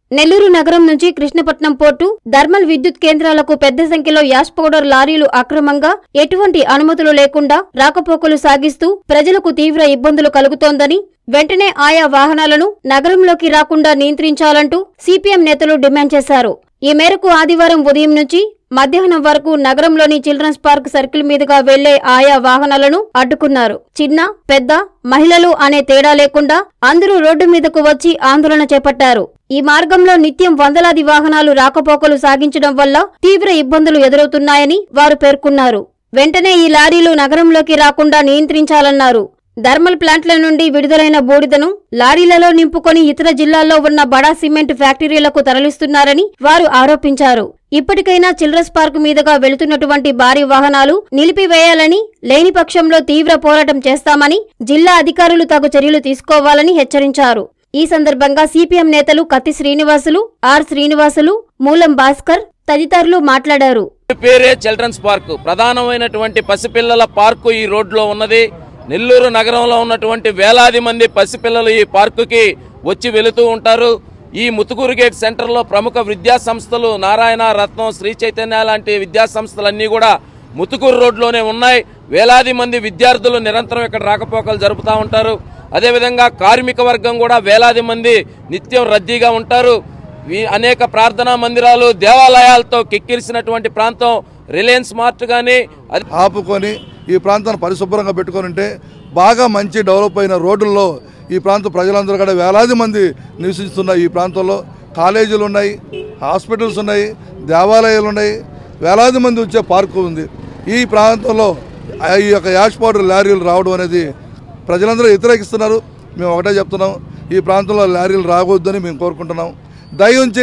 నెల్లూరు నగరం నుంచి Krishnapatnam port thermal విద్యుత్ కేంద్రాలకు పెద్ద సంఖ్యలో యాష్ పౌడర్ లారీలు అక్రమంగా ఎటువంటి అనుమతులు లేకుండా రాకపోకలు సాగిస్తూ ప్రజలకు తీవ్ర ఇబ్బందులు కలుగుతోందని వెంటనే ఆయా వాహనాలను నగరంలోకి రాకుండా నియంత్రించాలంటూ సిపిఎం నేతలు డిమాండ్ చేశారు ఈ మేరకు ఆదివారం ఉదయం నుంచి మధ్యాహ్నం వరకు నగరంలోని చిల్డ్రన్స్ పార్క్ సర్కిల్ మీదుగా వెళ్లే ఆయా వాహనాలను అడ్డుకున్నారు చిన్న పెద్ద మహిళలు అనే తేడా లేకుండా అందరూ రోడ్డు మీదకు వచ్చి ఆందోళన చేపట్టారు ఈ మార్గంలో నిత్యం వందలాది వాహనాలు రాకపోకలు సాగించడం వల్ల తీవ్ర ఇబ్బందులు ఎదురవుతున్నాయని వారు పేర్కొన్నారు వెంటనే ఈ లారీలు నగరంలోకి రాకుండా నియంత్రించాలన్నారు థర్మల్ ప్లాంట్ల నుండి విడుదలైన బూడిదను లారీలలో నింపుకొని ఇతర జిల్లాల్లో ఉన్న బడా సిమెంట్ ఫ్యాక్టరీలకు తరలిస్తున్నారని వారు ఆరోపించారు ఇప్పటికైనా చిల్డ్రన్స్ పార్క్ మీదుగా వెళుతున్నటువంటి భారీ వాహనాలు నిలిపివేయాలని లేని పక్షంలో తీవ్ర పోరాటం చేస్తామని జిల్లా అధికారులు తగు చర్యలు తీసుకోవాలని హెచ్చరించారు ఈ సందర్భంగా సిపిఎం నేతలు కత్తి శ్రీనివాసులు ఆర్ శ్రీనివాసులు మూలం భాస్కర్ తదితరులు మాట్లాడారు పేరే చిల్డ్రన్స్ పార్క్ ప్రధానమైనటువంటి పసిపిల్లల పార్కు ఈ రోడ్లో ఉన్నది నెల్లూరు నగరంలో ఉన్నటువంటి వేలాది మంది పసిపిల్లలు ఈ పార్కుకి వచ్చి వెళుతూ ఉంటారు ఈ ముతుకూరు గేట్ సెంటర్లో ప్రముఖ విద్యా సంస్థలు నారాయణ రత్నం శ్రీ చైతన్య లాంటి విద్యా సంస్థలన్నీ కూడా ముతుకూరు రోడ్లోనే ఉన్నాయి వేలాది మంది విద్యార్థులు నిరంతరం ఇక్కడ రాకపోకలు జరుపుతూ ఉంటారు అదేవిధంగా కార్మిక వర్గం కూడా వేలాది మంది నిత్యం రద్దీగా ఉంటారు ఈ అనేక ప్రార్థనా మందిరాలు దేవాలయాలతో కిక్కిరిసినటువంటి ప్రాంతం రిలయన్స్ మార్ట్ కానీ ఆపుకొని ఈ ప్రాంతాన్ని పరిశుభ్రంగా పెట్టుకొని ఉంటే బాగా మంచి డెవలప్ అయిన రోడ్డుల్లో ఈ ప్రాంత ప్రజలందరూ కూడా వేలాది మంది నివసిస్తున్న ఈ ప్రాంతంలో కాలేజీలు ఉన్నాయి హాస్పిటల్స్ ఉన్నాయి దేవాలయాలు ఉన్నాయి వేలాది మంది వచ్చే పార్కు ఉంది ఈ ప్రాంతంలో ఆ ఈ యొక్క యాష్ పౌడర్ లారీలు రావడం అనేది ప్రజలందరూ వ్యతిరేకిస్తున్నారు మేము ఒకటే చెప్తున్నాం ఈ ప్రాంతంలో లారీలు రావద్దని మేము కోరుకుంటున్నాం దయ ఉంచి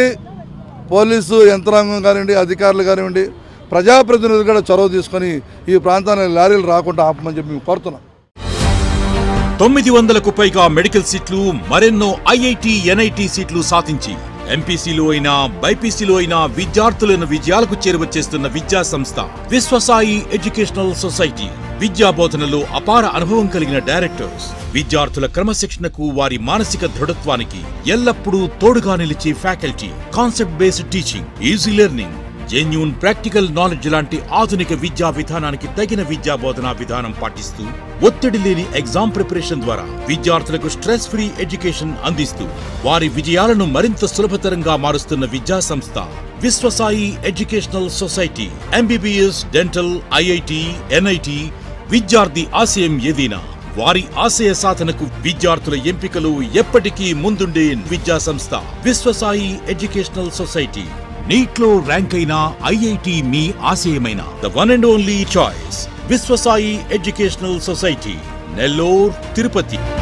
పోలీసు యంత్రాంగం కానివ్వండి అధికారులు కానివ్వండి ప్రజాప్రతినిధులు కూడా చొరవ తీసుకొని ఈ ప్రాంతానికి లారీలు రాకుండా ఆపమని చెప్పి మేము కోరుతున్నాం తొమ్మిది వందలకు పైగా మెడికల్ సీట్లు మరెన్నో ఐఐటి ఎన్ఐటి సీట్లు సాధించి ఎంపీసీలో అయినా బైపీసీలో అయినా విద్యార్థులను విజయాలకు చేరువచ్చేస్తున్న విద్యా సంస్థ విశ్వసాయి ఎడ్యుకేషనల్ సొసైటీ విద్యా బోధనలో అపార అనుభవం కలిగిన డైరెక్టర్స్ విద్యార్థుల క్రమశిక్షణకు వారి మానసిక దృఢత్వానికి ఎల్లప్పుడూ తోడుగా నిలిచే faculty concept based teaching easy learning genuine practical knowledge లాంటి ఆధునిక విద్యా విధానానికి తగిన విద్యా బోధనా విధానం పాటిస్తూ ఒత్తిడి లేని ఎగ్జామ్ ప్రిపరేషన్ ద్వారా విద్యార్థులకు స్ట్రెస్ ఫ్రీ ఎడ్యుకేషన్ అందిస్తూ వారి విజయాలను మరింత సులభతరంగా మారుస్తున్న విద్యా సంస్థ Viswasai educational society MBBS dental IIT NIT విద్యార్థి ఆశయం ఏదైనా వారి ఆశయ సాధనకు విద్యార్థుల ఎంపికలు ఎప్పటికీ ముందుండే విద్యా సంస్థ విశ్వసాయి ఎడ్యుకేషనల్ సొసైటీ నీట్లో ర్యాంక్ అయిన ఐఐటి మీ ఆశయమైన the one and only choice Viswasai educational society Nellore Tirupati